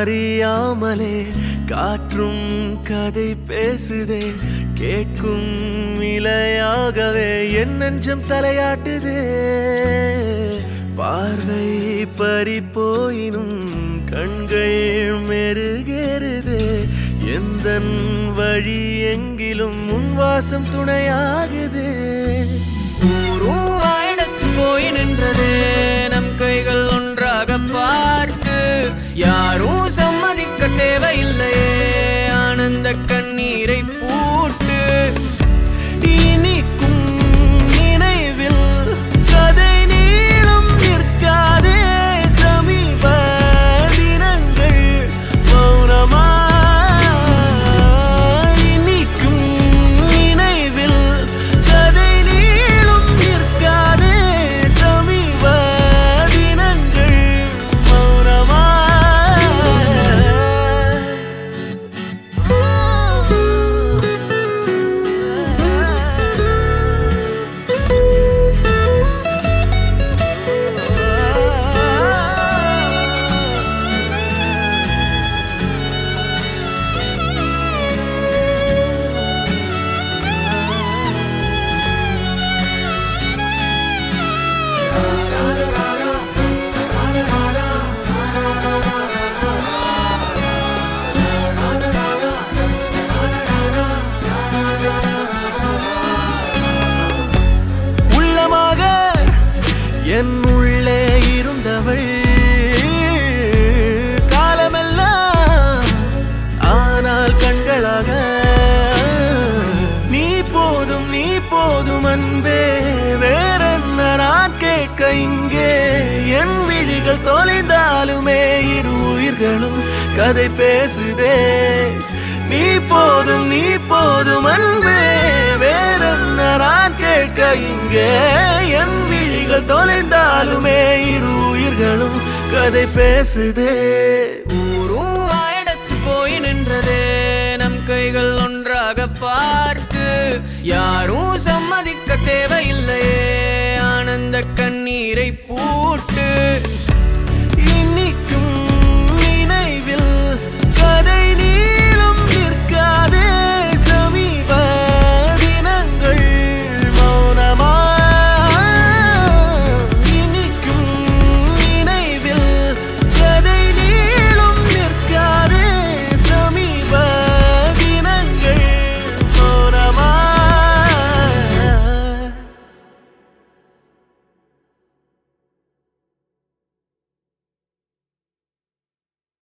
அறியாமலே காற்றும் கதை பேசுதே கேட்கும் இலையாகவே என் நெஞ்சம் தலையாட்டுதே பார்வை பறி போயினும் கண்கள் மெருகேறுதே எந்த வழி எங்கிலும் உன் வாசம் துணையாகுதே ஊரும் அடைச்சு போய் நின்றதே நம் கைகள் ஒன்றாக பார்த்து யாரும் சம்மதிக்க தேவையில்லையே ஆனந்த கண்ணீரை பூட்டு இனிக்கும் நினைவில் கதை நீளம் நிற்காதே சமீப தினங்கள் மௌனமா இனிக்கும் நினைவில் கதை நீளம் நிற்காதே சமீப தினங்கள் மௌனமா உள்ளமாக என் உள்ளே இருந்தவள் காலமெல்லாம் ஆனால் கண்களாக நீ போதும் நீ போதும் அன்பே வேறென்ன நான் கேட்க இங்கே என் விழிகள் தொலைந்தாலுமே இரு உயிர்களும் கதை பேசுதே நீ போதும் நீ போதும் அன்பே வேறென்ன நான் கேட்க இங்கே என் விழிகள் தொலைந்தாலுமே இரு உயிர்களும் கதை பேசுதே ஊரும் அடைச்சு போய் நின்றதே நம் கைகள் ஒன்றாக பார்த்து யாரும் சம்மதிக்க தேவையில்லையே ஆனந்த கண்ணீரை பூட்டு